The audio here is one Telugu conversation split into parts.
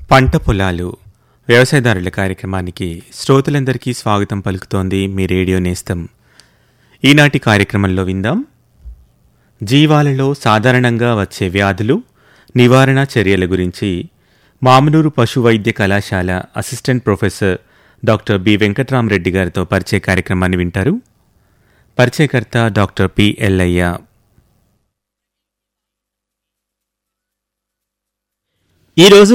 పంట పొలాలు వ్యవసాయదారుల కార్యక్రమానికి శ్రోతలందరికీ స్వాగతం పలుకుతోంది మీ రేడియో నేస్తం ఈనాటి కార్యక్రమంలో విందాం జీవాలలో సాధారణంగా వచ్చే వ్యాధులు నివారణ చర్యల గురించి మామనూరు పశు వైద్య కళాశాల assistant professor doctor B Venkatramareddy గారితో పరిచయ కార్యక్రమాన్ని వింటారు పరిచయకర్త డాక్టర్ పి ఎల్లయ్య ఈరోజు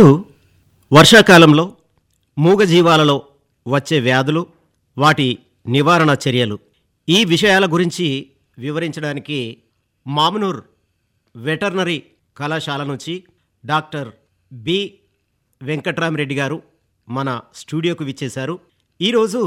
వర్షాకాలంలో మూగజీవాలలో వచ్చే వ్యాధులు వాటి నివారణ చర్యలు ఈ విషయాల గురించి వివరించడానికి మామనూర్ వెటర్నరీ కళాశాల నుంచి డాక్టర్ బి వెంకట్రామరెడ్డి గారు మన స్టూడియోకు విచ్చేశారు ఈరోజు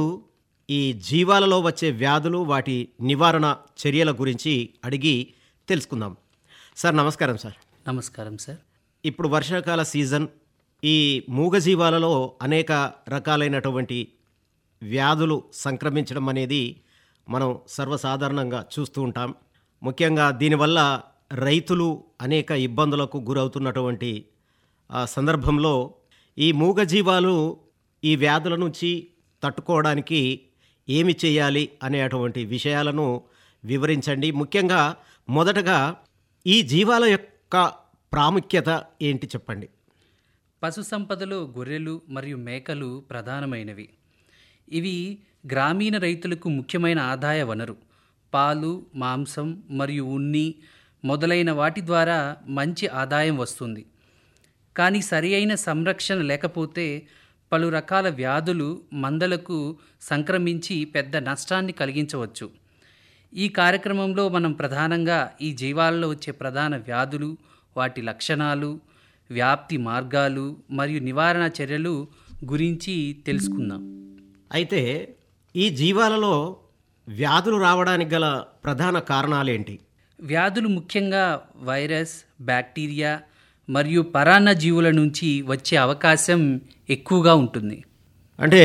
ఈ జీవాలలో వచ్చే వ్యాధులు వాటి నివారణ చర్యల గురించి అడిగి తెలుసుకుందాం సార్ నమస్కారం సార్ నమస్కారం సార్ ఇప్పుడు వర్షాకాల సీజన్ ఈ మూగజీవాలలో అనేక రకాలైనటువంటి వ్యాధులు సంక్రమించడం అనేది మనం సర్వసాధారణంగా చూస్తూ ఉంటాం ముఖ్యంగా దీనివల్ల రైతులు అనేక ఇబ్బందులకు గురవుతున్నటువంటి ఆ సందర్భంలో ఈ మూగజీవాలు ఈ వ్యాధుల నుంచి తట్టుకోవడానికి ఏమి చేయాలి అనేటువంటి విషయాలను వివరించండి ముఖ్యంగా మొదటగా ఈ జీవాల యొక్క ప్రాముఖ్యత ఏంటి చెప్పండి పశు సంపదలో గొర్రెలు మరియు మేకలు ప్రధానమైనవి ఇవి గ్రామీణ రైతులకు ముఖ్యమైన ఆదాయ వనరు పాలు మాంసం మరియు ఉన్ని మొదలైన వాటి ద్వారా మంచి ఆదాయం వస్తుంది కానీ సరి అయిన సంరక్షణ లేకపోతే పలు రకాల వ్యాధులు మందలకు సంక్రమించి పెద్ద నష్టాన్ని కలిగించవచ్చు ఈ కార్యక్రమంలో మనం ప్రధానంగా ఈ జీవాలలో వచ్చే ప్రధాన వ్యాధులు వాటి లక్షణాలు వ్యాప్తి మార్గాలు మరియు నివారణ చర్యలు గురించి తెలుసుకుందాం అయితే ఈ జీవాలలో వ్యాధులు రావడానికి గల ప్రధాన కారణాలేంటి వ్యాధులు ముఖ్యంగా వైరస్ బ్యాక్టీరియా మరియు పరాన్న జీవుల నుంచి వచ్చే అవకాశం ఎక్కువగా ఉంటుంది అంటే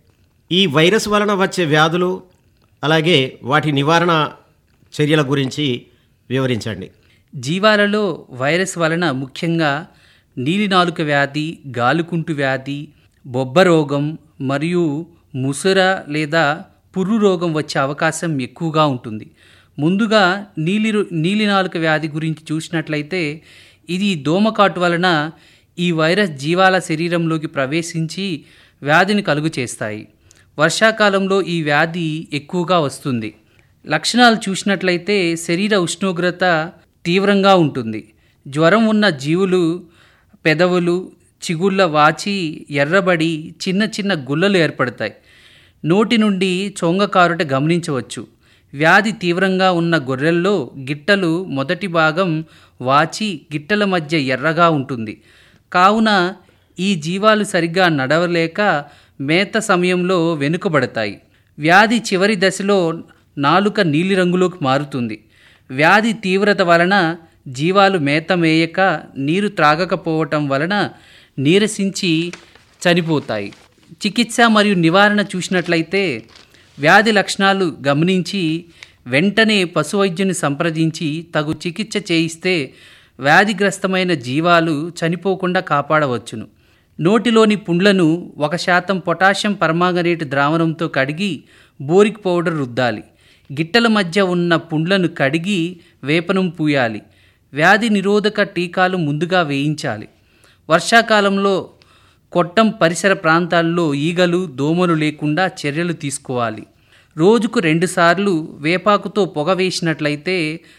ఈ వైరస్ వలన వచ్చే వ్యాధులు అలాగే వాటి నివారణ చర్యల గురించి వివరించండి జీవాలలో వైరస్ వలన ముఖ్యంగా నీలినాలుక వ్యాధి గాలుకుంటు వ్యాధి బొబ్బ రోగం మరియు ముసుర లేదా పుర్రు రోగం వచ్చే అవకాశం ఎక్కువగా ఉంటుంది ముందుగా నీలి నీలినాలుక వ్యాధి గురించి చూసినట్లయితే ఇది దోమకాటు వలన ఈ వైరస్ జీవాల శరీరంలోకి ప్రవేశించి వ్యాధిని కలుగు చేస్తాయి వర్షాకాలంలో ఈ వ్యాధి ఎక్కువగా వస్తుంది లక్షణాలు చూసినట్లయితే శరీర ఉష్ణోగ్రత తీవ్రంగా ఉంటుంది జ్వరం ఉన్న జీవులు పెదవులు చిగుళ్ళ వాచి ఎర్రబడి చిన్న చిన్న గుల్లలు ఏర్పడతాయి నోటి నుండి చొంగకారుట గమనించవచ్చు వ్యాధి తీవ్రంగా ఉన్న గొర్రెల్లో గిట్టలు మొదటి భాగం వాచి గిట్టల మధ్య ఎర్రగా ఉంటుంది కావున ఈ జీవాలు సరిగ్గా నడవలేక మేత సమయంలో వెనుకబడతాయి వ్యాధి చివరి దశలో నాలుక నీలిరంగులోకి మారుతుంది వ్యాధి తీవ్రత వలన జీవాలు మేత మేయక నీరు త్రాగకపోవటం వలన నీరసించి చనిపోతాయి చికిత్స మరియు నివారణ చూసినట్లయితే వ్యాధి లక్షణాలు గమనించి వెంటనే పశు వైద్యుని సంప్రదించి తగు చికిత్స చేయిస్తే వ్యాధిగ్రస్తమైన జీవాలు చనిపోకుండా కాపాడవచ్చును నోటిలోని పుండ్లను ఒక శాతం పొటాషియం పర్మాంగనేట్ ద్రావణంతో కడిగి బోరిక్ పౌడర్ రుద్దాలి గిట్టల మధ్య ఉన్న పుండ్లను కడిగి వేపనం పూయాలి వ్యాధి నిరోధక టీకాలు ముందుగా వేయించాలి వర్షాకాలంలో కొట్టం పరిసర ప్రాంతాల్లో ఈగలు దోమలు లేకుండా చర్యలు తీసుకోవాలి రోజుకు రెండుసార్లు వేపాకుతో పొగ వేసినట్లయితే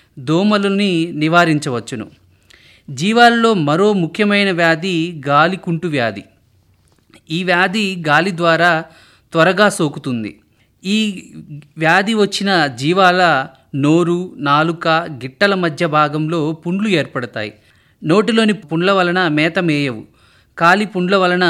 దోమలని నివారించవచ్చును జీవాల్లో మరో ముఖ్యమైన వ్యాధి గాలికుంటు వ్యాధి ఈ వ్యాధి గాలి ద్వారా త్వరగా సోకుతుంది ఈ వ్యాధి వచ్చిన జీవాల నోరు నాలుక గిట్టల మధ్య భాగంలో పుండ్లు ఏర్పడతాయి నోటిలోని పుండ్ల వలన మేత మేయవు కాలి పుండ్ల వలన